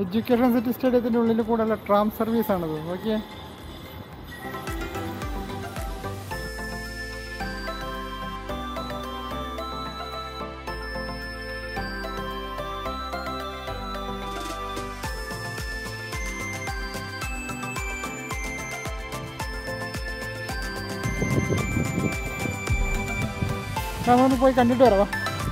Education city സ്റ്റേഡിയത്തിൻ്റെ ഉള്ളിൽ കൂടെയുള്ള ട്രാം സർവീസ് ആണിത് ഓക്കെ നമ്മളൊന്ന് പോയി കണ്ടിട്ട് വരാം വാ.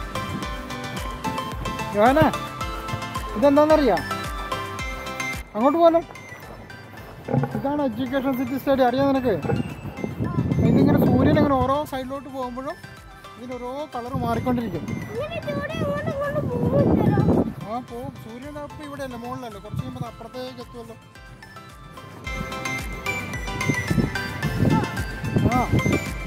യോഹന ഇതെന്താണെന്നറിയാം അങ്ങോട്ട് പോകാലോ ഇതാണ് എഡ്യൂക്കേഷൻ സിറ്റി സ്റ്റേഡിയം അറിയാം നിനക്ക് ഇതിങ്ങനെ സൂര്യൻ ഇങ്ങനെ ഓരോ സൈഡിലോട്ട് പോകുമ്പോഴും ഇതിന് ഓരോ കളർ മാറിക്കൊണ്ടിരിക്കും ഇങ്ങനെ ചൂട് ഇങ്ങോട്ടും ഇങ്ങോട്ടും പോകുന്നുണ്ടല്ലോ ആ പോവും സൂര്യൻ അപ്പം ഇവിടെയല്ല മുകളിലല്ലോ കുറച്ച് കഴിയുമ്പോൾ അത് അപ്പുറത്തേക്ക് എത്തുമല്ലോ ആ